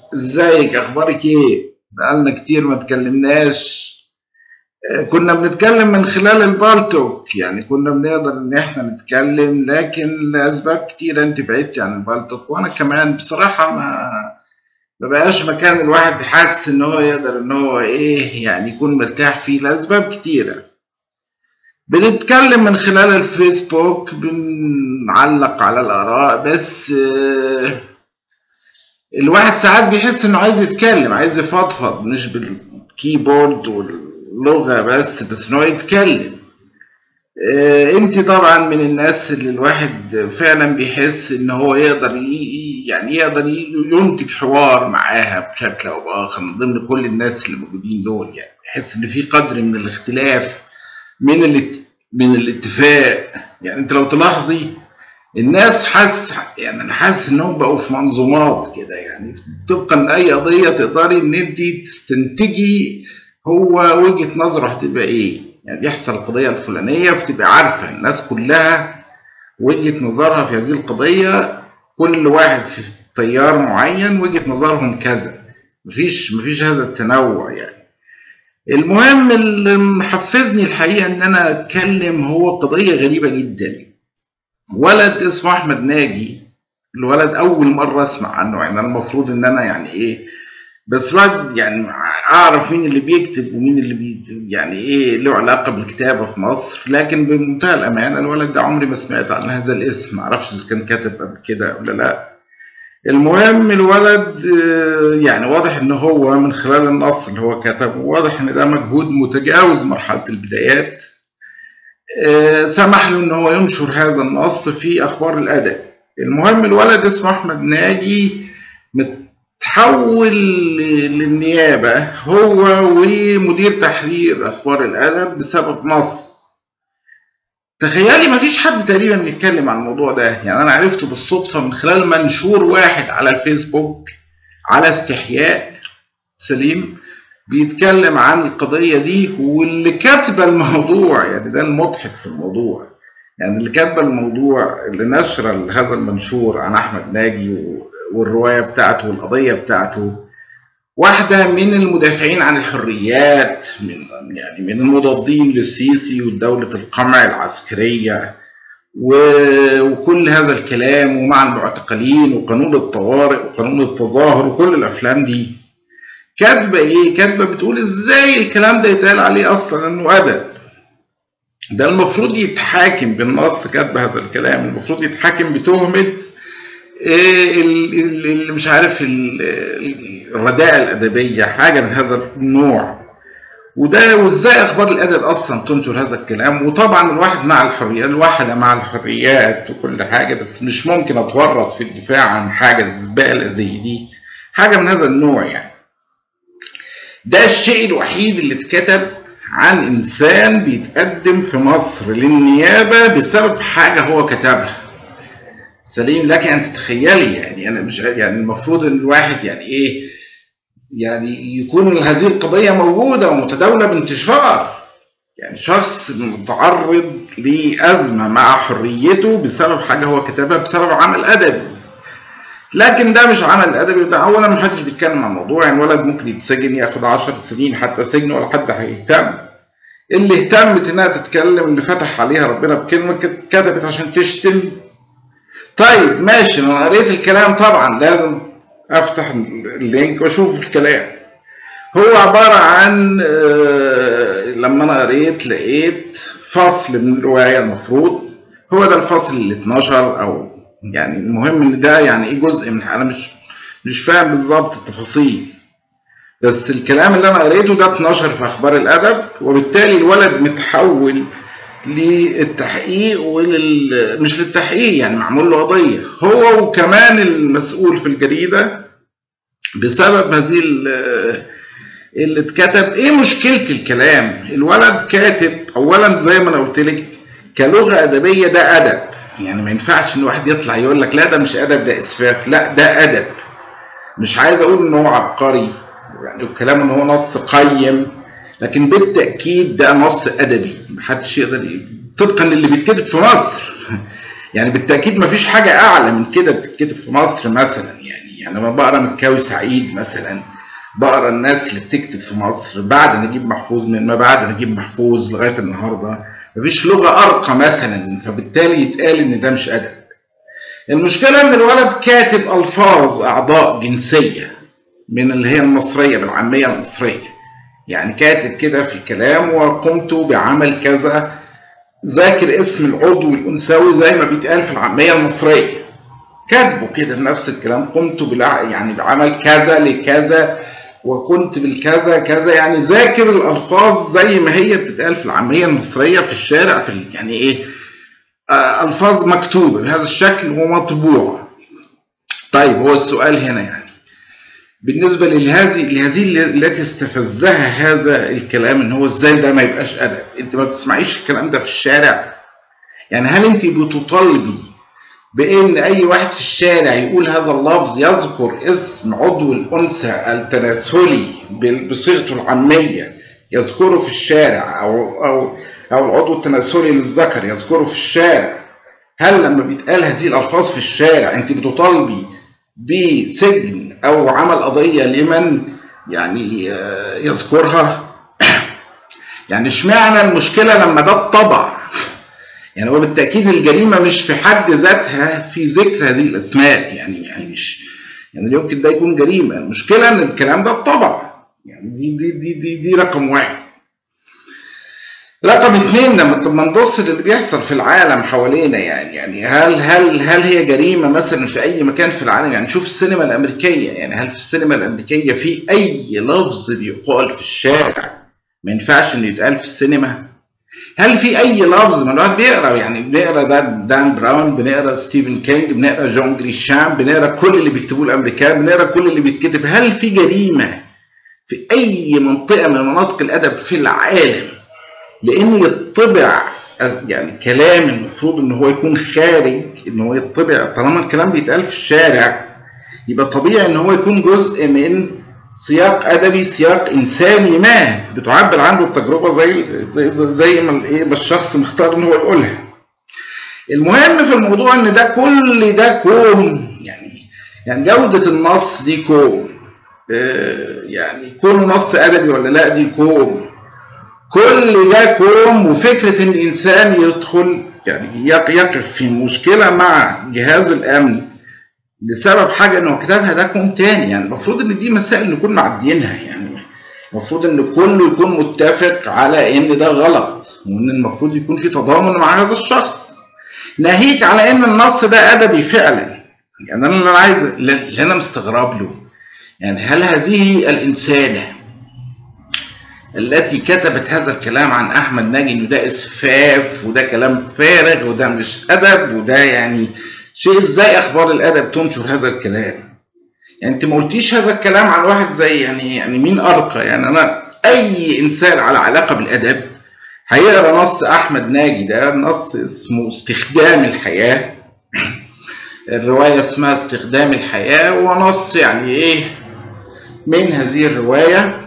ازيك اخبارك ايه بقالنا كتير ما اتكلمناش آه، كنا بنتكلم من خلال البالتوك يعني كنا بنقدر ان احنا نتكلم لكن لاسباب كتيرة انت بعدتي عن البالتوك وانا كمان بصراحة ما ما بقاش مكان الواحد حاسس ان هو يقدر ان هو ايه يعني يكون مرتاح فيه لاسباب كتيرة بنتكلم من خلال الفيسبوك بنعلق على الاراء بس آه، الواحد ساعات بيحس انه عايز يتكلم عايز يفضفض مش بالكيبورد واللغة بس بس انه يتكلم آه، انت طبعا من الناس اللي الواحد فعلا بيحس ان هو يقدر ي- يعني يقدر ي- ينتج حوار معاها بشكل او باخر من ضمن كل الناس اللي موجودين دول يعني يحس ان في قدر من الاختلاف من الات... من الاتفاق يعني انت لو تلاحظي الناس حاسس يعني انا حاسس انهم بقوا في منظومات كده يعني طبقا لاي قضيه تقدري ان انت تستنتجي هو وجهه نظره هتبقى ايه يعني يحصل القضيه الفلانيه فتبقى عارفه الناس كلها وجهه نظرها في هذه القضيه كل واحد في تيار معين وجهه نظرهم كذا مفيش مفيش هذا التنوع يعني المهم اللي محفزني الحقيقه ان انا اتكلم هو قضيه غريبه جدا ولد اسمه احمد ناجي الولد اول مره اسمع عنه يعني انا المفروض ان انا يعني ايه بس الواحد يعني اعرف مين اللي بيكتب ومين اللي بي يعني ايه له علاقه بالكتابه في مصر لكن بمنتهى الامانه الولد ده عمري ما سمعت عن هذا الاسم ما اعرفش اذا كان كاتب قبل كده ولا لا المهم الولد آه، يعني واضح ان هو من خلال النص اللي هو كتبه واضح ان ده مجهود متجاوز مرحله البدايات آه، سمح له ان هو ينشر هذا النص في اخبار الادب المهم الولد اسمه احمد ناجي متحول للنيابه هو ومدير تحرير اخبار الادب بسبب نص تخيلي مفيش حد تقريبا بيتكلم عن الموضوع ده يعني انا عرفته بالصدفه من خلال منشور واحد على الفيسبوك على استحياء سليم بيتكلم عن القضية دي واللي كاتبة الموضوع يعني ده المضحك في الموضوع يعني اللي كاتبة الموضوع اللي نشر هذا المنشور عن أحمد ناجي و- والرواية بتاعته والقضية بتاعته واحدة من المدافعين عن الحريات من يعني من المضادين للسيسي ودولة القمع العسكرية و- وكل هذا الكلام ومع المعتقلين وقانون الطوارئ وقانون التظاهر وكل الأفلام دي كاتبه ايه كاتبه بتقول ازاي الكلام ده يتقال عليه اصلا انه ادب ده المفروض يتحاكم بالنص كاتبه هذا الكلام المفروض يتحاكم بتهمه إيه ال- ال- اللي مش عارف ال- ال- الرداءة الأدبية حاجة من هذا النوع وده وازاي اخبار الادب اصلا تنشر هذا الكلام وطبعا الواحد مع الحريات الواحدة مع الحريات وكل حاجة بس مش ممكن اتورط في الدفاع عن حاجة زبالة زي دي حاجة من هذا النوع يعني ده الشيء الوحيد اللي اتكتب عن انسان بيتقدم في مصر للنيابه بسبب حاجه هو كتبها سليم لكن انت تتخيلي يعني انا مش يعني المفروض ان الواحد يعني ايه يعني يكون هذه القضيه موجوده ومتداوله بانتشار يعني شخص متعرض لازمه مع حريته بسبب حاجه هو كتبها بسبب عمل ادبي لكن ده مش عمل ادبي ده اولا ما حدش بيتكلم عن الموضوع يعني ولد ممكن يتسجن ياخد 10 سنين حتى سجن ولا حد هيهتم اللي اهتمت انها تتكلم اللي فتح عليها ربنا بكلمه كت- كتبت عشان تشتم طيب ماشي انا قريت الكلام طبعا لازم افتح اللينك واشوف الكلام هو عبارة عن آه، لما انا قريت لقيت فصل من الرواية المفروض هو ده الفصل اللي اتنشر او يعني المهم ان ده يعني ايه جزء من انا مش مش فاهم بالظبط التفاصيل بس الكلام اللي انا قريته ده اتنشر في اخبار الادب وبالتالي الولد متحول للتحقيق ولل مش للتحقيق يعني معمول له قضيه هو وكمان المسؤول في الجريده بسبب هذه ال- اللي اتكتب ايه مشكله الكلام الولد كاتب اولا زي ما انا قلت لك كلغه ادبيه ده ادب يعني ما ينفعش ان واحد يطلع يقول لك لا ده مش ادب ده اسفاف لا ده ادب مش عايز اقول ان هو عبقري يعني الكلام ان هو نص قيم لكن بالتاكيد ده نص ادبي محدش يقدر ي- طبقا للي بيتكتب في مصر يعني بالتاكيد ما فيش حاجه اعلى من كده بتتكتب في مصر مثلا يعني يعني انا بقرا مكاوي سعيد مثلا بقرا الناس اللي بتكتب في مصر بعد نجيب محفوظ من ما بعد نجيب محفوظ لغايه النهارده مفيش لغه ارقى مثلا فبالتالي يتقال ان ده مش ادب المشكله ان الولد كاتب الفاظ اعضاء جنسيه من اللي هي المصريه بالعاميه المصريه يعني كاتب كده في الكلام وقمت بعمل كذا ذاكر اسم العضو الانثوي زي ما بيتقال في العاميه المصريه كاتبه كده نفس الكلام قمت بالع... يعني بعمل كذا لكذا وكنت بالكذا كذا يعني ذاكر الالفاظ زي ما هي بتتقال في العاميه المصريه في الشارع في ال- يعني ايه آه، الفاظ مكتوبه بهذا الشكل ومطبوعه طيب هو السؤال هنا يعني بالنسبه لهذه لهذه التي استفزها هذا الكلام ان هو ازاي ده ما يبقاش ادب انت ما بتسمعيش الكلام ده في الشارع يعني هل انت بتطالبي بان اي واحد في الشارع يقول هذا اللفظ يذكر اسم عضو الانثى التناسلي ب- بصيغته العاميه يذكره في الشارع او او او العضو التناسلي للذكر يذكره في الشارع هل لما بيتقال هذه الالفاظ في الشارع انت بتطالبي بسجن او عمل قضيه لمن يعني آه، يذكرها يعني اشمعنى المشكله لما ده الطبع يعني هو بالتاكيد الجريمه مش في حد ذاتها في ذكر هذه الاسماء يعني يعني مش يعني لا يمكن ده يكون جريمه المشكله ان الكلام ده الطبع يعني دي دي دي دي, دي رقم واحد رقم اثنين لما طب ما نبص للي بيحصل في العالم حوالينا يعني يعني هل هل هل هي جريمه مثلا في اي مكان في العالم يعني شوف السينما الامريكيه يعني هل في السينما الامريكيه في اي لفظ بيقال في الشارع ما ينفعش انه يتقال في السينما هل في اي لفظ ما الواحد بيقرا يعني بنقرا ده دان براون بنقرا ستيفن كينج بنقرا جون جريشام بنقرا كل اللي بيكتبوه الامريكان بنقرا كل اللي بيتكتب هل في جريمه في اي منطقه من مناطق الادب في العالم لان يطبع يعني كلام المفروض ان هو يكون خارج ان هو يطبع طالما الكلام بيتقال في الشارع يبقى طبيعي ان هو يكون جزء من سياق ادبي سياق انساني ما بتعبر عنه التجربه زي زي زي, زي ما ايه ما الشخص مختار ان هو يقولها المهم في الموضوع ان ده كل ده كوم يعني يعني جوده النص دي كوم آه، يعني كونه نص ادبي ولا لا دي كوم كل ده كوم وفكره ان الانسان يدخل يعني يق- يقف في مشكله مع جهاز الامن لسبب حاجه انه كتبها ده كوم تاني يعني المفروض ان دي مسائل نكون معديينها يعني المفروض ان كله يكون متفق على ان ده غلط وان المفروض يكون في تضامن مع هذا الشخص ناهيك على ان النص ده ادبي فعلا يعني انا اللي أنا عايز اللي انا مستغرب له يعني هل هذه الانسانه التي كتبت هذا الكلام عن احمد ناجي ان ده اسفاف وده كلام فارغ وده مش ادب وده يعني شيء ازاي اخبار الادب تنشر هذا الكلام يعني انت ما قلتيش هذا الكلام عن واحد زي يعني يعني مين ارقى يعني انا اي انسان على علاقه بالادب هيقرا نص احمد ناجي ده نص اسمه استخدام الحياه الروايه اسمها استخدام الحياه ونص يعني ايه من هذه الروايه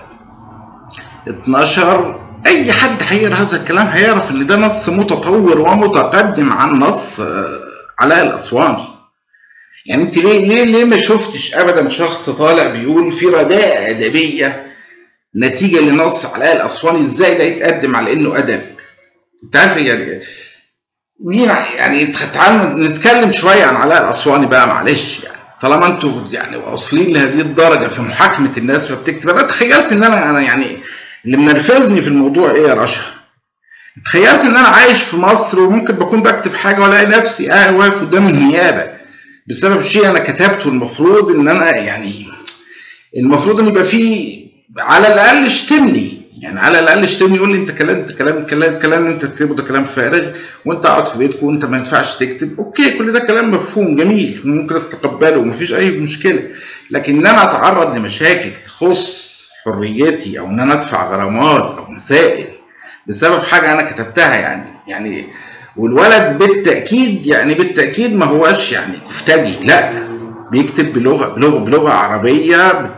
اتنشر اي حد هيقرا هذا الكلام هيعرف ان ده نص متطور ومتقدم عن نص آه، علاء الاسواني يعني انت ليه ليه ليه ما شفتش ابدا شخص طالع بيقول في رداءة ادبيه نتيجه لنص علاء الاسواني ازاي ده يتقدم على انه ادب انت عارف يعني مين يعني تعالوا نتكلم شويه عن علاء الاسواني بقى معلش يعني طالما انتوا يعني واصلين لهذه الدرجه في محاكمه الناس وبتكتب انا تخيلت ان انا انا يعني اللي منرفزني في الموضوع ايه يا رشا؟ تخيلت ان انا عايش في مصر وممكن بكون بكتب حاجه والاقي نفسي قاعد واقف قدام النيابه بسبب شيء انا كتبته المفروض ان انا يعني المفروض ان يبقى فيه على الاقل اشتمني يعني على الاقل اشتمني يقول لي انت كلام انت كلام الكلام الكلام اللي انت تكتبه ده كلام فارغ وانت قاعد في بيتك وانت ما ينفعش تكتب اوكي كل ده كلام مفهوم جميل ممكن استقبله ومفيش اي مشكله لكن ان انا اتعرض لمشاكل تخص حريتي او ان انا ادفع غرامات او مسائل بسبب حاجه انا كتبتها يعني يعني والولد بالتاكيد يعني بالتاكيد ما هوش يعني كفتجي لا بيكتب بلغه بلغه بلغه عربيه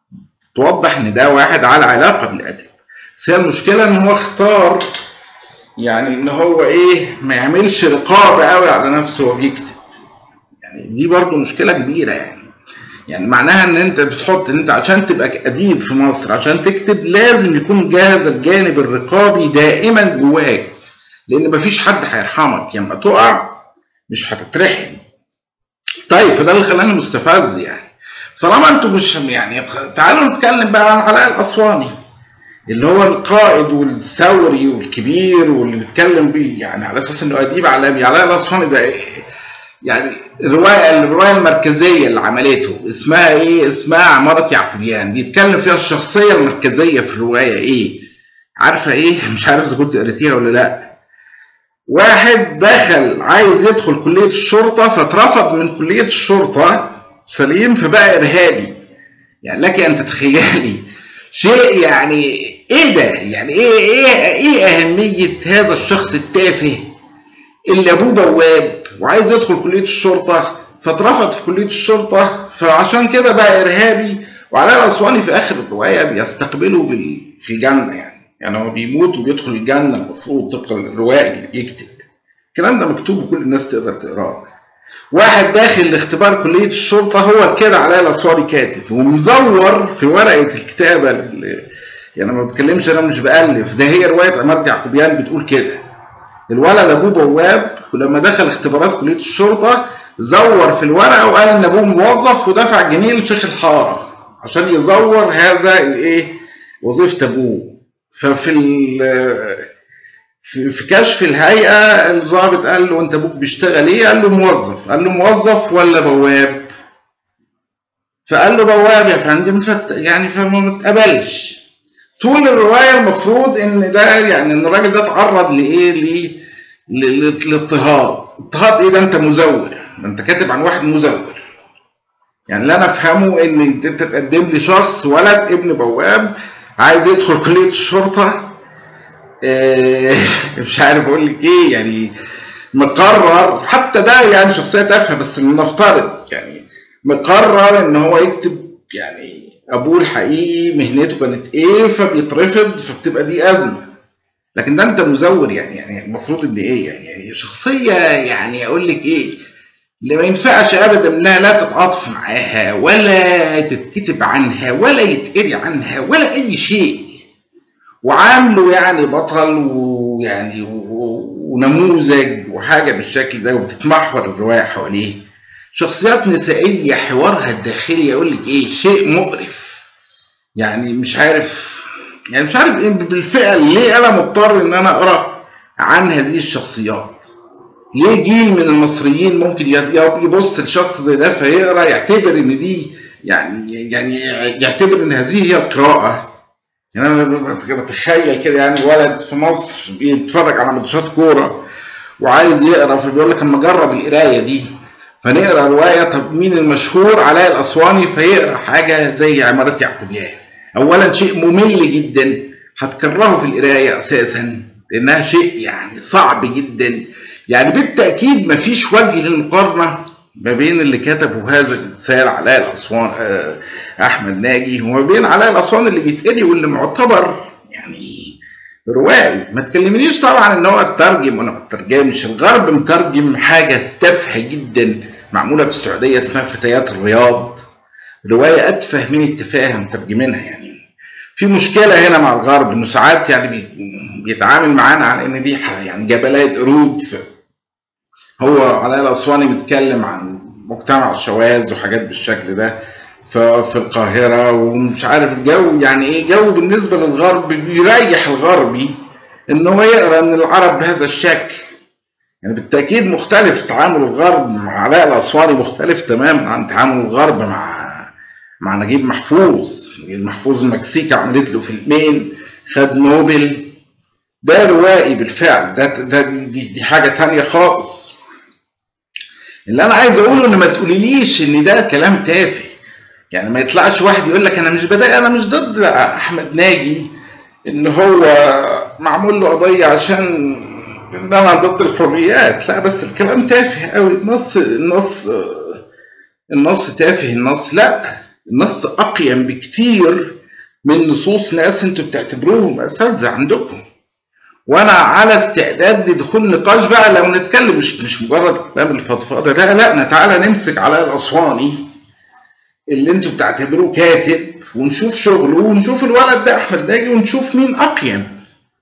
توضح ان ده واحد على علاقه بالادب بس هي المشكله ان هو اختار يعني ان هو ايه ما يعملش رقابه قوي على نفسه وهو بيكتب يعني دي برضو مشكله كبيره يعني يعني معناها ان انت بتحط ان انت عشان تبقى اديب في مصر عشان تكتب لازم يكون جاهز الجانب الرقابي دائما جواك لان مفيش حد هيرحمك لما يعني تقع مش هتترحم طيب فده اللي خلاني مستفز يعني طالما انتوا مش يعني تعالوا نتكلم بقى عن علاء الاسواني اللي هو القائد والثوري والكبير واللي بيتكلم بيه يعني على اساس انه اديب عالمي علاء الاسواني ده إيه؟ يعني الروايه الروايه المركزيه اللي عملته اسمها ايه؟ اسمها عماره يعقوبيان بيتكلم فيها الشخصيه المركزيه في الروايه ايه؟ عارفه ايه؟ مش عارف اذا كنت قريتيها ولا لا. واحد دخل عايز يدخل كليه الشرطه فاترفض من كليه الشرطه سليم فبقى ارهابي. يعني لك ان تتخيلي شيء يعني ايه ده؟ يعني ايه ايه ايه اهميه هذا الشخص التافه اللي ابوه بواب وعايز يدخل كليه الشرطه فاترفض في كليه الشرطه فعشان كده بقى ارهابي وعلاء الاسواني في اخر الروايه بيستقبله بال... في الجنه يعني يعني هو بيموت وبيدخل الجنه المفروض طبقا للروائي اللي بيكتب الكلام ده مكتوب وكل الناس تقدر تقراه واحد داخل لاختبار كلية الشرطة هو كده علاء الأسواري كاتب ومزور في ورقة الكتابة اللي يعني ما بتكلمش أنا مش بألف ده هي رواية عمارة يعقوبيان بتقول كده الولد أبوه بواب ولما دخل اختبارات كلية الشرطة زور في الورقة وقال إن أبوه موظف ودفع جنيه لشيخ الحارة عشان يزور هذا الإيه وظيفة أبوه ففي في, في كشف الهيئه الضابط قال له انت ابوك بيشتغل ايه؟ قال له موظف، قال له موظف ولا بواب؟ فقال له بواب يا فندم فت يعني فما اتقبلش. طول الروايه المفروض ان ده يعني ان الراجل ده اتعرض لايه؟ للاضطهاد، اضطهاد ايه ده انت مزور، ده انت كاتب عن واحد مزور. يعني اللي انا افهمه ان انت تقدم لي شخص ولد ابن بواب عايز يدخل كليه الشرطه مش عارف اقول لك ايه يعني مقرر حتى ده يعني شخصيه تافهه بس نفترض يعني مقرر ان هو يكتب يعني ابوه الحقيقي مهنته كانت ايه فبيترفض فبتبقى دي ازمه لكن ده انت مزور يعني يعني المفروض ان ايه يعني, يعني شخصيه يعني اقول لك ايه اللي ما ينفعش ابدا انها لا تتعاطف معاها ولا تتكتب عنها ولا يتقري عنها ولا اي شيء وعامله يعني بطل ويعني ونموذج وحاجه بالشكل ده وبتتمحور الروايه حواليه شخصيات نسائيه حوارها الداخلي اقول لك ايه شيء مقرف يعني مش عارف يعني مش عارف إيه بالفئه ليه انا مضطر ان انا اقرا عن هذه الشخصيات ليه جيل من المصريين ممكن يبص لشخص زي ده فيقرا يعتبر ان دي يعني يعني يعتبر ان هذه هي القراءه يعني انا بتخيل كده يعني ولد في مصر بيتفرج على ماتشات كوره وعايز يقرا فبيقول لك اما اجرب القرايه دي فنقرا روايه طب مين المشهور علاء الاسواني فيقرا حاجه زي عماره يعقوبيان اولا شيء ممل جدا هتكرهه في القرايه اساسا لانها شيء يعني صعب جدا يعني بالتاكيد مفيش وجه للمقارنه ما بين اللي كتبوا هذا الرسالة علاء الأسوان أحمد ناجي وما بين علاء الأسوان اللي بيتقري واللي معتبر يعني روائي ما تكلمنيش طبعا ان هو اترجم وانا ما بترجمش الغرب مترجم حاجه تافهه جدا معموله في السعوديه اسمها فتيات الرياض روايه اتفه من التفاهه مترجمينها يعني في مشكله هنا مع الغرب انه ساعات يعني بيتعامل معانا على ان دي يعني جبلات قرود هو علاء الاسواني متكلم عن مجتمع الشواذ وحاجات بالشكل ده في القاهرة ومش عارف الجو يعني ايه جو بالنسبة للغرب بيريح الغربي ان هو يقرا ان العرب بهذا الشكل يعني بالتأكيد مختلف تعامل الغرب مع علاء الأسواني مختلف تماما عن تعامل الغرب مع مع نجيب محفوظ نجيب محفوظ المكسيكي عملت له فيلمين خد نوبل ده روائي بالفعل ده, ده دي, دي حاجة تانية خالص اللي انا عايز اقوله ان ما تقوليليش ان ده كلام تافه يعني ما يطلعش واحد يقول لك انا مش بدأ انا مش ضد احمد ناجي ان هو معمول له قضيه عشان ان انا ضد الحريات لا بس الكلام تافه قوي النص النص النص تافه النص لا النص اقيم بكتير من نصوص ناس انتوا بتعتبروهم اساتذه عندكم وانا على استعداد لدخول نقاش بقى لو نتكلم مش مش مجرد كلام الفضفاضه لا لا تعالى نمسك علاء الاسواني اللي انتوا بتعتبروه كاتب ونشوف شغله ونشوف الولد ده احمد ناجي ونشوف مين اقيم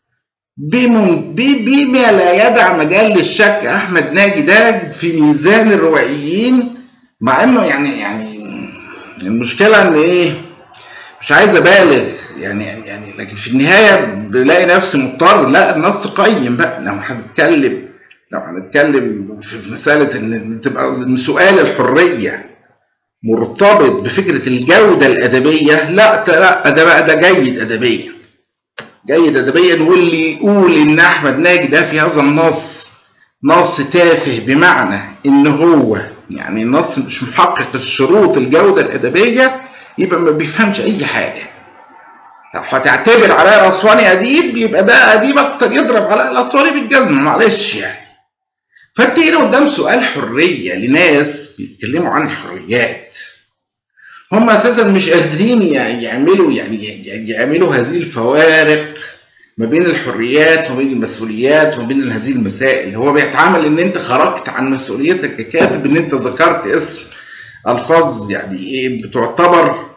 بما لا يدع مجال للشك احمد ناجي ده في ميزان الروائيين مع انه يعني يعني المشكله ان ايه مش عايز ابالغ يعني يعني لكن في النهايه بلاقي نفسي مضطر لا النص قيم بقى لو هنتكلم لو هنتكلم في مساله ان تبقى سؤال الحريه مرتبط بفكره الجوده الادبيه لا لا ده بقى ده جيد ادبيا جيد ادبيا واللي يقول ان احمد ناجي ده في هذا النص نص تافه بمعنى ان هو يعني النص مش محقق الشروط الجوده الادبيه يبقى ما بيفهمش اي حاجه لو هتعتبر علاء الاسواني اديب يبقى ده اديب اكتر يضرب علاء الاسواني بالجزم معلش يعني فانت هنا قدام سؤال حريه لناس بيتكلموا عن الحريات هم اساسا مش قادرين يعملوا يعني يعملوا هذه الفوارق ما بين الحريات وما بين المسؤوليات وما بين هذه المسائل هو بيتعامل ان انت خرجت عن مسؤوليتك ككاتب ان انت ذكرت اسم الفاظ يعني ايه بتعتبر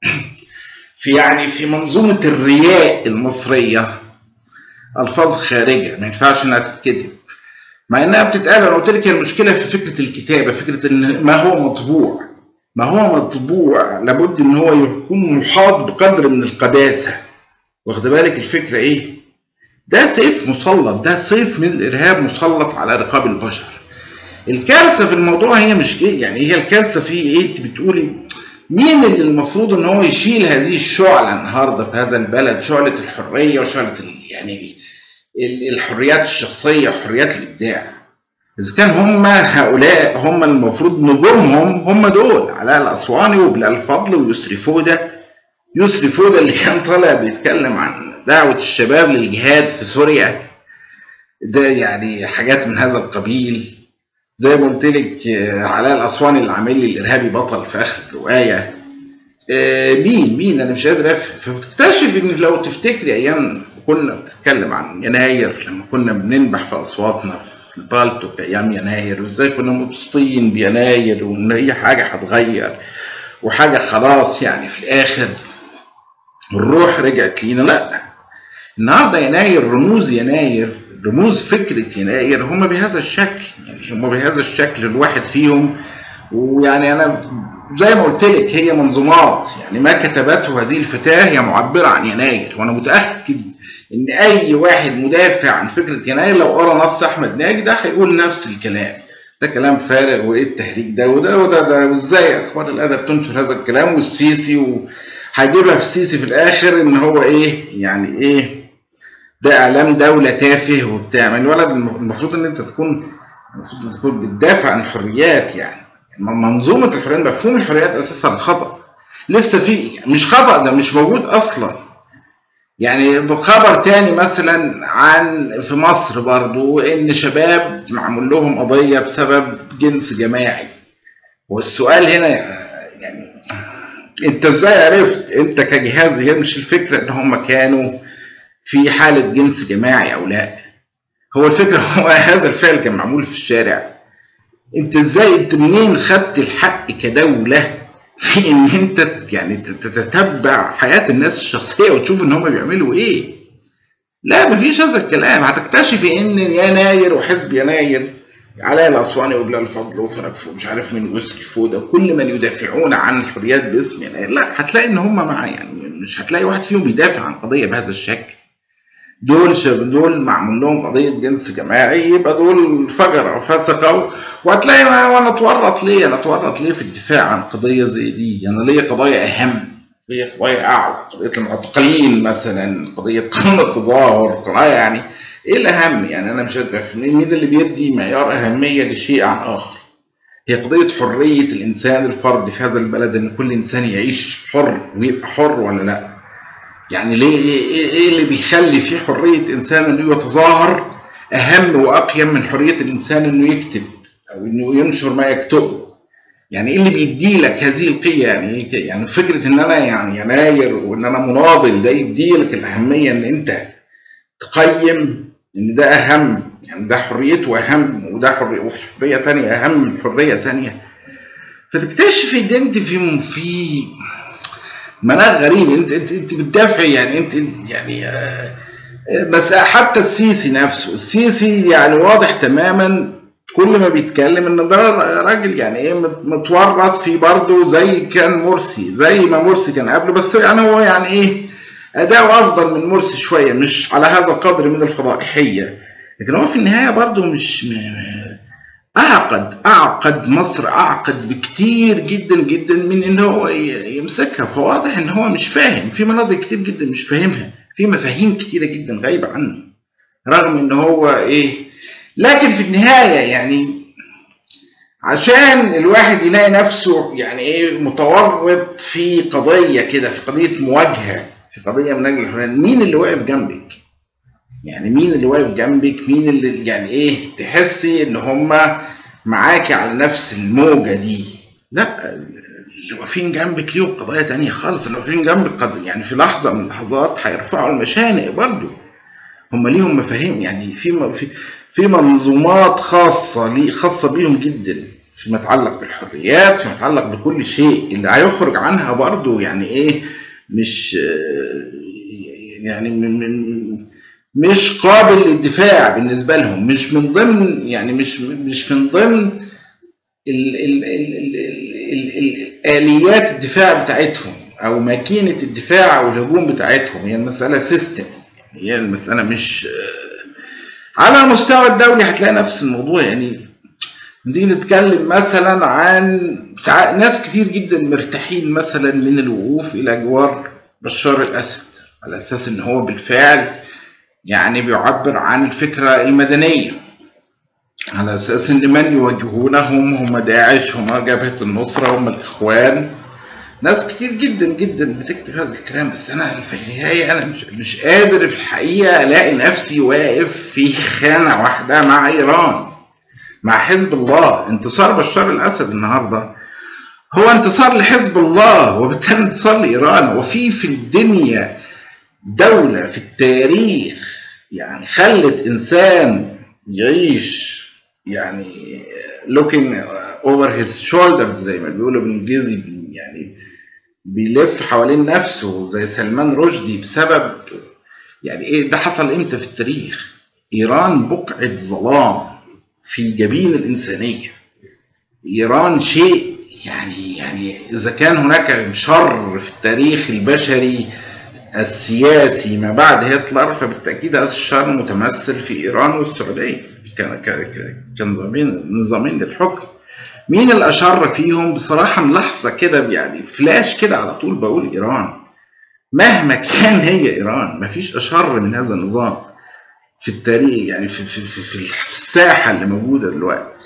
في يعني في منظومه الرياء المصريه الفاظ خارجه ما ينفعش انها تتكتب مع انها بتتقال انا قلت لك المشكله في فكره الكتابه فكره ان ما هو مطبوع ما هو مطبوع لابد ان هو يكون محاط بقدر من القداسه واخد بالك الفكره ايه ده سيف مسلط ده سيف من الارهاب مسلط على رقاب البشر الكارثه في الموضوع هي مش ايه يعني هي الكارثه في ايه انت بتقولي مين اللي المفروض ان هو يشيل هذه الشعله النهارده في هذا البلد شعله الحريه وشعله يعني الحريات الشخصيه وحريات الابداع اذا كان هم هؤلاء هم المفروض نجومهم هم دول علاء الاسواني وبلال الفضل ويسري فوده يسري فوده اللي كان طالع بيتكلم عن دعوه الشباب للجهاد في سوريا ده يعني حاجات من هذا القبيل زي ما قلت لك علاء الاسواني اللي عامل لي الارهابي بطل في اخر الروايه مين مين انا مش قادر افهم فبتكتشف ان لو تفتكري ايام كنا بنتكلم عن يناير لما كنا بننبح في اصواتنا في البالتوك ايام يناير وازاي كنا مبسوطين بيناير وان اي حاجه هتغير وحاجه خلاص يعني في الاخر الروح رجعت لينا لا النهارده يناير رموز يناير رموز فكره يناير هم بهذا الشكل يعني هم بهذا الشكل الواحد فيهم ويعني انا زي ما قلت لك هي منظومات يعني ما كتبته هذه الفتاه هي معبره عن يناير وانا متاكد ان اي واحد مدافع عن فكره يناير لو قرا نص احمد ناجي ده هيقول نفس الكلام ده كلام فارغ وايه التهريج ده وده وده ده وازاي اخبار الادب تنشر هذا الكلام والسيسي وهيجيبها في السيسي في الاخر ان هو ايه يعني ايه ده اعلام دوله تافه وبتاع من الولد المفروض ان انت تكون المفروض تكون بتدافع عن الحريات يعني منظومه الحريات مفهوم الحريات اساسا خطا لسه في مش خطا ده مش موجود اصلا يعني خبر تاني مثلا عن في مصر برضو ان شباب معمول لهم قضيه بسبب جنس جماعي والسؤال هنا يعني انت ازاي عرفت انت كجهاز هي مش الفكره ان هم كانوا في حاله جنس جماعي او لا هو الفكره هو هذا الفعل كان معمول في الشارع انت ازاي انت منين خدت الحق كدوله في ان انت يعني تتتبع حياه الناس الشخصيه وتشوف ان هم بيعملوا ايه لا مفيش هذا الكلام هتكتشفي ان يناير وحزب يناير علاء الاسواني وبلال الفضل وفرج مش عارف مين ويسري فوده وكل من يدافعون عن الحريات باسم يناير لا هتلاقي ان هم مع يعني مش هتلاقي واحد فيهم بيدافع عن قضيه بهذا الشكل دول شب دول معمول لهم قضيه جنس جماعي يبقى دول فجر او فسقه وهتلاقي وانا اتورط ليه؟ انا اتورط ليه في الدفاع عن قضيه زي دي؟ انا يعني ليا قضايا اهم ليا قضايا اعلى قضيه المعتقلين مثلا قضيه قانون التظاهر قضايا يعني ايه الاهم؟ يعني انا مش قادر افهم مين اللي بيدي معيار اهميه لشيء عن اخر؟ هي قضيه حريه الانسان الفرد في هذا البلد ان كل انسان يعيش حر ويبقى حر ولا لا؟ يعني ليه ايه, إيه اللي بيخلي في حريه انسان انه يتظاهر اهم واقيم من حريه الانسان انه يكتب او انه ينشر ما يكتبه يعني ايه اللي بيدي لك هذه القيم يعني يعني فكره ان انا يعني يناير وان انا مناضل ده يدي لك الاهميه ان انت تقيم ان ده اهم يعني ده حريته اهم وده حرية وفي حريه تانية اهم من حريه تانية فتكتشف ان انت في في مناخ غريب انت انت انت بتدافعي يعني انت يعني آه، بس حتى السيسي نفسه السيسي يعني واضح تماما كل ما بيتكلم ان ده راجل يعني ايه متورط في برضه زي كان مرسي زي ما مرسي كان قبله بس يعني هو يعني ايه اداؤه افضل من مرسي شويه مش على هذا القدر من الفضائحيه لكن هو في النهايه برضه مش اعقد اعقد مصر اعقد بكتير جدا جدا من ان هو يمسكها فواضح ان هو مش فاهم في مناطق كتير جدا مش فاهمها في مفاهيم كتيره جدا غايبه عنه رغم ان هو ايه لكن في النهايه يعني عشان الواحد يلاقي نفسه يعني ايه متورط في قضيه كده في قضيه مواجهه في قضيه من اجل الحريه مين اللي واقف جنبك؟ يعني مين اللي واقف جنبك؟ مين اللي يعني ايه تحسي ان هم معاكي على نفس الموجه دي؟ لا اللي واقفين جنبك ليهم قضايا تانية خالص اللي واقفين جنبك قد يعني في لحظه من اللحظات هيرفعوا المشانق برضه هم ليهم مفاهيم يعني في في في منظومات خاصه لي خاصه بيهم جدا فيما يتعلق بالحريات فيما يتعلق بكل شيء اللي هيخرج عنها برضه يعني ايه مش يعني من مش قابل للدفاع بالنسبه لهم مش من ضمن يعني مش مش من ضمن ال ال ال ال ال ال الاليات الدفاع بتاعتهم او ماكينه الدفاع او الهجوم بتاعتهم هي المساله سيستم هي المساله مش على المستوى الدولي هتلاقي نفس الموضوع يعني نيجي نتكلم مثلا عن ناس كتير جدا مرتاحين مثلا من الوقوف الى جوار بشار الاسد على اساس ان هو بالفعل يعني بيعبر عن الفكره المدنيه على اساس ان من يواجهونهم هم داعش هم جبهه النصره هم الاخوان ناس كتير جدا جدا بتكتب هذا الكلام بس انا في النهايه انا مش مش قادر في الحقيقه الاقي نفسي واقف في خانه واحده مع ايران مع حزب الله انتصار بشار الاسد النهارده هو انتصار لحزب الله وبالتالي انتصار لايران وفي في الدنيا دوله في التاريخ يعني خلت انسان يعيش يعني looking over his shoulders زي ما بيقولوا بالانجليزي يعني بيلف حوالين نفسه زي سلمان رشدي بسبب يعني ايه ده حصل امتى في التاريخ ايران بقعه ظلام في جبين الانسانيه ايران شيء يعني يعني اذا كان هناك شر في التاريخ البشري السياسي ما بعد هتلر فبالتاكيد هذا الشر متمثل في ايران والسعوديه كنظامين نظامين للحكم مين الاشر فيهم بصراحه ملاحظه كده يعني فلاش كده على طول بقول ايران مهما كان هي ايران ما فيش اشر من هذا النظام في التاريخ يعني في, في, في, في الساحه اللي موجوده دلوقتي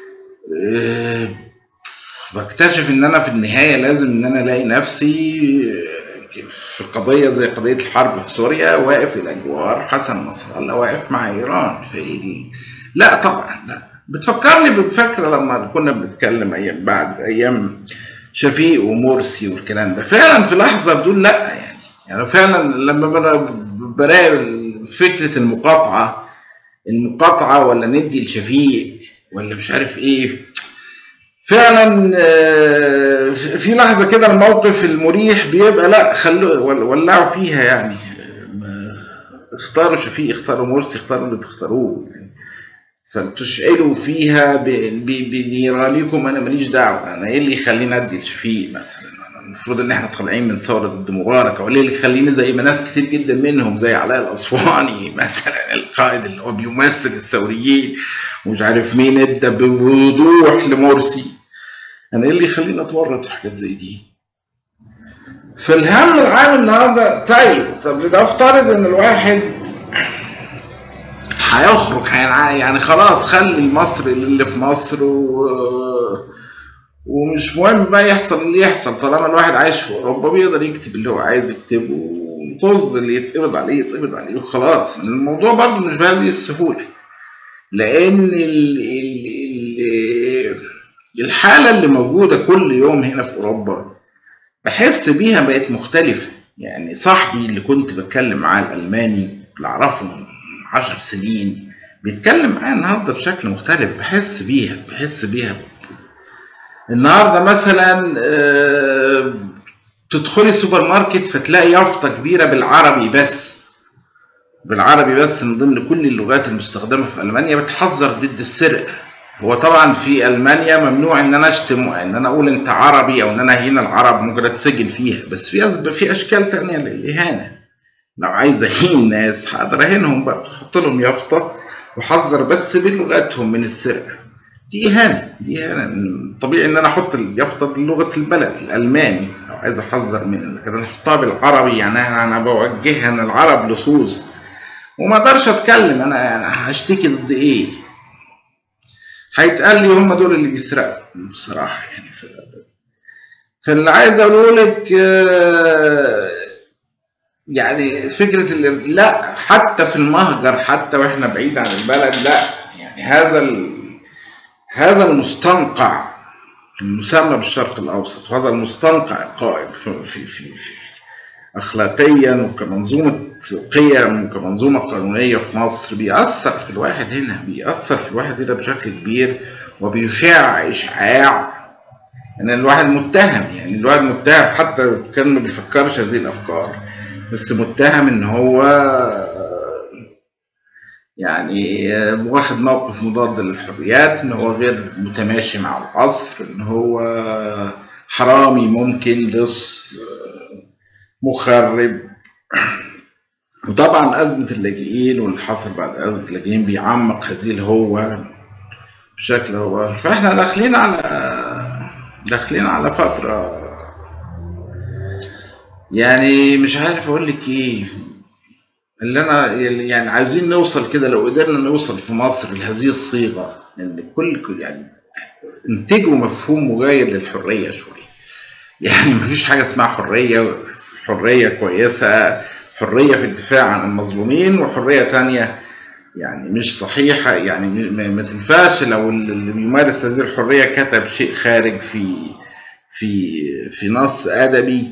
أه بكتشف ان انا في النهايه لازم ان انا الاقي نفسي في قضية زي قضية الحرب في سوريا واقف إلى جوار حسن نصر الله واقف مع إيران في لا طبعا لا بتفكرني بالفكرة لما كنا بنتكلم أيام بعد أيام شفيق ومرسي والكلام ده فعلا في لحظة بتقول لا يعني يعني فعلا لما براقب فكرة المقاطعة المقاطعة ولا ندي لشفيق ولا مش عارف ايه فعلا في لحظه كده الموقف المريح بيبقى لا خلوا ولعوا فيها يعني اختاروا شفيق اختاروا مرسي اختاروا اللي تختاروه يعني فلتشعلوا فيها بنيرانكم انا ماليش دعوه انا ايه اللي يخليني ادي لشفيق مثلا المفروض ان احنا طالعين من ثوره ضد مبارك ولا اللي يخليني زي ما ناس كتير جدا منهم زي علاء الاسواني مثلا القائد اللي هو بيمثل الثوريين ومش عارف مين ادى بوضوح لمرسي انا ايه اللي يخليني اتورط في حاجات زي دي فالهم العام النهارده طيب طب نفترض ان الواحد هيخرج يعني خلاص خلي المصري اللي في مصر و... ومش مهم بقى يحصل اللي يحصل طالما الواحد عايش في اوروبا بيقدر يكتب اللي هو عايز يكتبه وطز اللي يتقبض عليه يتقبض عليه وخلاص الموضوع برضه مش بهذه السهوله لان ال... ال... ال... الحالة اللي موجودة كل يوم هنا في أوروبا بحس بيها بقت مختلفة يعني صاحبي اللي كنت بتكلم معاه الألماني اللي أعرفه عشر سنين بيتكلم معايا النهارده بشكل مختلف بحس بيها بحس بيها النهارده مثلا آه، تدخلي سوبر ماركت فتلاقي يافطه كبيره بالعربي بس بالعربي بس من ضمن كل اللغات المستخدمه في المانيا بتحذر ضد السرقه هو طبعا في المانيا ممنوع ان انا اشتم ان انا اقول انت عربي او ان انا اهين العرب ممكن اتسجن فيها بس في أسب... في اشكال تانية للاهانه لو عايز اهين ناس هقدر اهينهم بقى احط لهم يافطه وحذر بس بلغتهم من السرقه دي اهانه دي اهانه طبيعي ان انا احط اليافطه بلغه البلد الالماني لو عايز احذر من لكن انا احطها بالعربي يعني انا بوجهها ان العرب لصوص وما اقدرش اتكلم انا يعني هشتكي ضد ايه هيتقال لي هم دول اللي بيسرقوا بصراحه يعني ف... فاللي عايز اقوله لك آه، يعني فكره اللي لا حتى في المهجر حتى واحنا بعيد عن البلد لا يعني هذا ال... هذا المستنقع المسمى بالشرق الاوسط هذا المستنقع القائم في في في, في اخلاقيا وكمنظومه قيم وكمنظومه قانونيه في مصر بيأثر في الواحد هنا بيأثر في الواحد هنا بشكل كبير وبيشاع اشعاع ان الواحد متهم يعني الواحد متهم حتى كان ما بيفكرش هذه الافكار بس متهم ان هو يعني واخد موقف مضاد للحريات ان هو غير متماشي مع العصر ان هو حرامي ممكن لص مخرب وطبعا أزمة اللاجئين واللي حصل بعد أزمة اللاجئين بيعمق هذه الهوة بشكل هو فاحنا داخلين على داخلين على فترة يعني مش عارف أقول لك إيه اللي أنا يعني عايزين نوصل كده لو قدرنا نوصل في مصر لهذه الصيغة إن كل يعني انتجوا مفهوم مغاير للحرية شوية يعني مفيش حاجة اسمها حرية حرية كويسة حرية في الدفاع عن المظلومين وحرية تانية يعني مش صحيحة يعني ما تنفعش لو اللي بيمارس هذه الحرية كتب شيء خارج في في في نص أدبي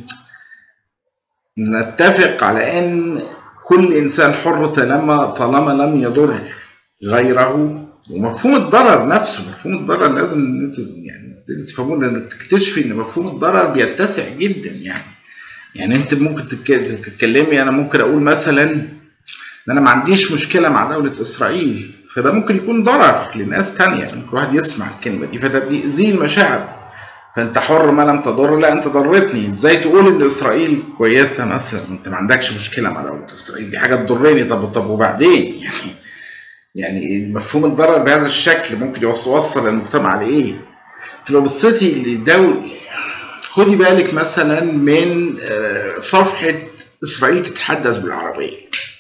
نتفق على أن كل إنسان حر طالما طالما لم يضر غيره ومفهوم الضرر نفسه مفهوم الضرر لازم يعني تفهمون ان تكتشفي ان مفهوم الضرر بيتسع جدا يعني يعني انت ممكن تتكلمي انا ممكن اقول مثلا ان انا ما عنديش مشكله مع دوله اسرائيل فده ممكن يكون ضرر لناس تانية ممكن واحد يسمع الكلمه دي فده بيأذيه المشاعر فانت حر ما لم تضر لا انت ضرتني ازاي تقول ان اسرائيل كويسه مثلا انت ما عندكش مشكله مع دوله اسرائيل دي حاجه تضرني طب طب وبعدين يعني يعني مفهوم الضرر بهذا الشكل ممكن يوصل المجتمع لايه؟ لو بصيتي لدول خدي بالك مثلا من صفحة إسرائيل تتحدث بالعربية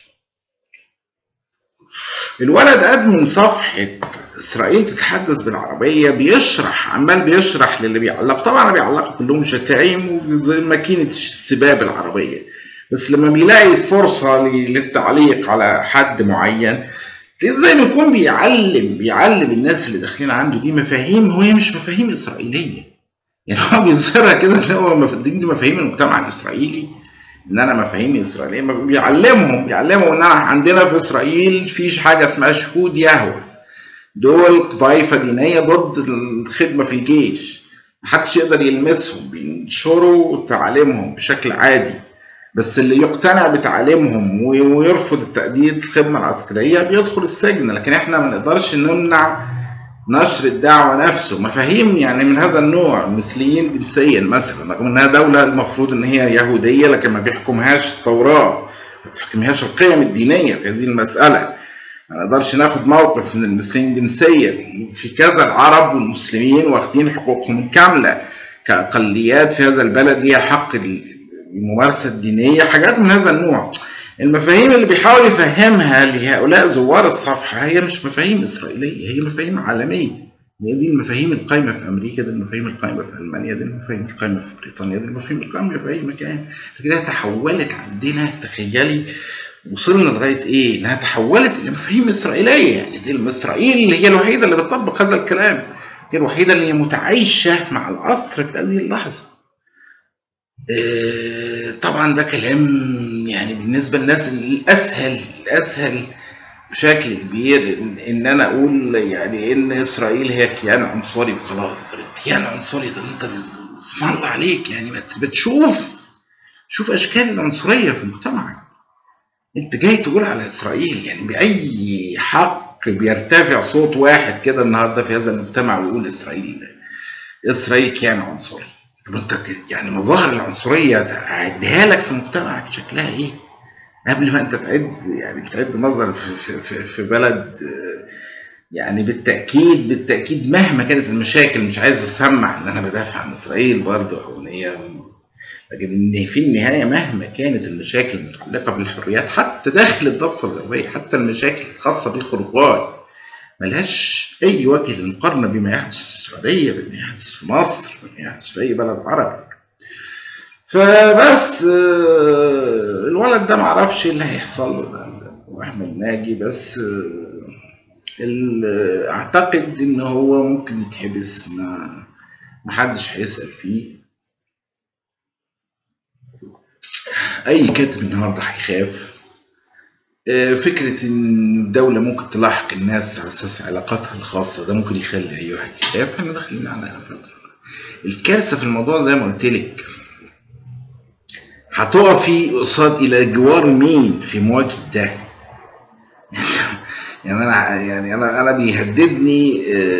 الولد أدمن صفحة إسرائيل تتحدث بالعربية بيشرح عمال بيشرح للي بيعلق طبعا بيعلقوا كلهم شتايم وزي ماكينة السباب العربية بس لما بيلاقي فرصة للتعليق على حد معين زي ما يكون بيعلم بيعلم الناس اللي داخلين عنده دي مفاهيم هي مش مفاهيم اسرائيليه يعني هو بيظهرها كده ان هو دي مفاهيم المجتمع الاسرائيلي ان انا مفاهيمي اسرائيليه بيعلمهم بيعلمهم ان انا عندنا في اسرائيل في حاجه اسمها شهود يهوه دول طائفه دينيه ضد الخدمه في الجيش محدش يقدر يلمسهم بينشروا تعاليمهم بشكل عادي بس اللي يقتنع بتعليمهم ويرفض التأدية الخدمة العسكرية بيدخل السجن لكن احنا ما نقدرش نمنع نشر الدعوة نفسه مفاهيم يعني من هذا النوع مثليين جنسيا مثلا رغم انها دولة المفروض ان هي يهودية لكن ما بيحكمهاش التوراة ما بتحكمهاش القيم الدينية في هذه المسألة ما نقدرش ناخد موقف من المثليين جنسيا في كذا العرب والمسلمين واخدين حقوقهم الكاملة كأقليات في هذا البلد ليها حق الممارسة الدينية حاجات من هذا النوع المفاهيم اللي بيحاول يفهمها لهؤلاء زوار الصفحة هي مش مفاهيم إسرائيلية هي مفاهيم عالمية هي دي المفاهيم القايمة في أمريكا دي المفاهيم القايمة في ألمانيا دي المفاهيم القايمة في بريطانيا دي المفاهيم القايمة في أي مكان لكنها تحولت عندنا تخيلي وصلنا لغاية إيه؟ إنها تحولت إلى مفاهيم إسرائيلية يعني دي إسرائيل هي الوحيدة اللي بتطبق هذا الكلام هي الوحيدة اللي هي متعايشة مع العصر في هذه اللحظة طبعا ده كلام يعني بالنسبه للناس الاسهل الاسهل بشكل كبير إن, ان انا اقول يعني ان اسرائيل هي كيان عنصري وخلاص طب كيان عنصري ده انت اسم الله عليك يعني ما بتشوف شوف اشكال العنصريه في مجتمعك انت جاي تقول على اسرائيل يعني باي حق بيرتفع صوت واحد كده النهارده في هذا المجتمع ويقول اسرائيل اسرائيل كيان عنصري طب انت يعني مظاهر العنصريه اعدها لك في مجتمعك شكلها ايه؟ قبل ما انت تعد يعني بتعد مظهر في, في, في بلد يعني بالتاكيد بالتاكيد مهما كانت المشاكل مش عايز اسمع ان انا بدافع عن اسرائيل برضه او ان هي لكن ان في النهايه مهما كانت المشاكل المتعلقه بالحريات حتى داخل الضفه الغربيه حتى المشاكل الخاصه بالخروجات ملهاش اي وجه للمقارنه بما يحدث في السعوديه بما يحدث في مصر بما يحدث في اي بلد عربي فبس الولد ده معرفش ايه اللي هيحصل له ده احمد ناجي بس اعتقد ان هو ممكن يتحبس ما محدش هيسال فيه اي كاتب النهارده هيخاف فكرة إن الدولة ممكن تلاحق الناس على أساس علاقاتها الخاصة ده ممكن يخلي أي واحد يخاف إحنا داخلين على فترة الكارثة في الموضوع زي ما قلت لك هتقفي قصاد إلى جوار مين في مواجهة ده يعني أنا يعني أنا أنا بيهددني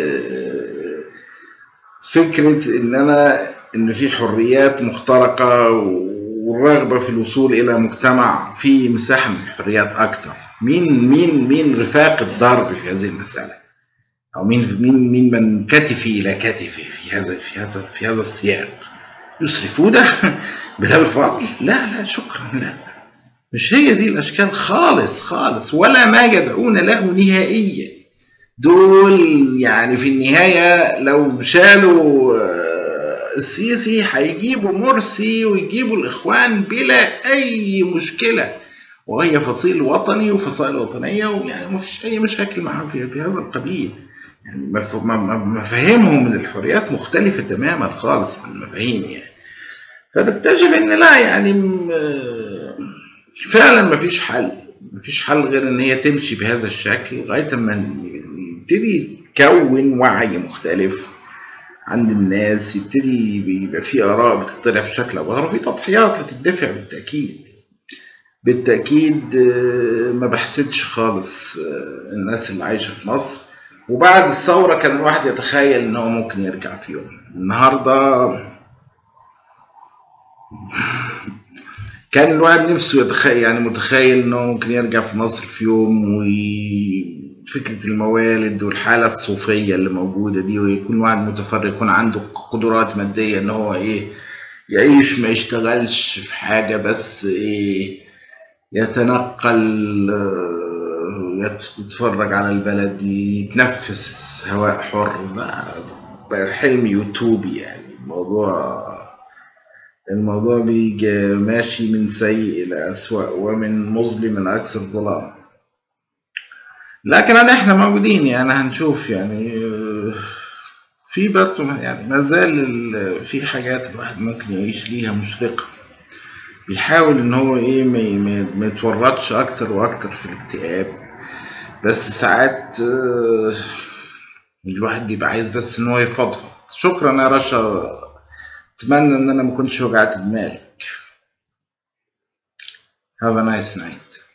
فكرة إن أنا إن في حريات مخترقة والرغبة في الوصول إلى مجتمع فيه مساحة من الحريات أكثر مين مين مين رفاق الضرب في هذه المسألة أو مين مين مين من كتفي إلى كتفي في هذا في هذا في هذا السياق يصرفوا ده بلا الفضل لا لا شكرا لا مش هي دي الأشكال خالص خالص ولا ما يدعون له نهائيا دول يعني في النهاية لو شالوا السيسي هيجيبوا مرسي ويجيبوا الاخوان بلا اي مشكله وهي فصيل وطني وفصائل وطنيه ويعني ما فيش اي مشاكل معاهم في, في هذا القبيل يعني مفاهيمهم من الحريات مختلفه تماما خالص عن المفاهيم يعني فتكتشف ان لا يعني فعلا ما فيش حل ما فيش حل غير ان هي تمشي بهذا الشكل لغايه ما يبتدي تكون وعي مختلف عند الناس يبتدي يبقى في اراء بتطلع بشكل او باخر في تضحيات هتدفع بالتاكيد بالتاكيد ما بحسدش خالص الناس اللي عايشه في مصر وبعد الثوره كان الواحد يتخيل ان هو ممكن يرجع في يوم النهارده كان الواحد نفسه يتخيل يعني متخيل انه ممكن يرجع في مصر في يوم وفكرة الموالد والحالة الصوفية اللي موجودة دي ويكون واحد متفرغ يكون عنده قدرات مادية ان هو ايه يعيش ما يشتغلش في حاجة بس ايه يتنقل يتفرج على البلد يتنفس هواء حر بقى حلم يوتوبي يعني الموضوع الموضوع بيجي ماشي من سيء إلى أسوأ ومن مظلم إلى أكثر ظلام لكن احنا موجودين يعني هنشوف يعني في برضه يعني ما زال في حاجات الواحد ممكن يعيش ليها مشرقة بيحاول ان هو ايه ما يتورطش اكتر واكتر في الاكتئاب بس ساعات الواحد بيبقى عايز بس ان هو يفضفض شكرا يا رشا اتمنى ان انا ما كنتش وجعت دماغك have a nice night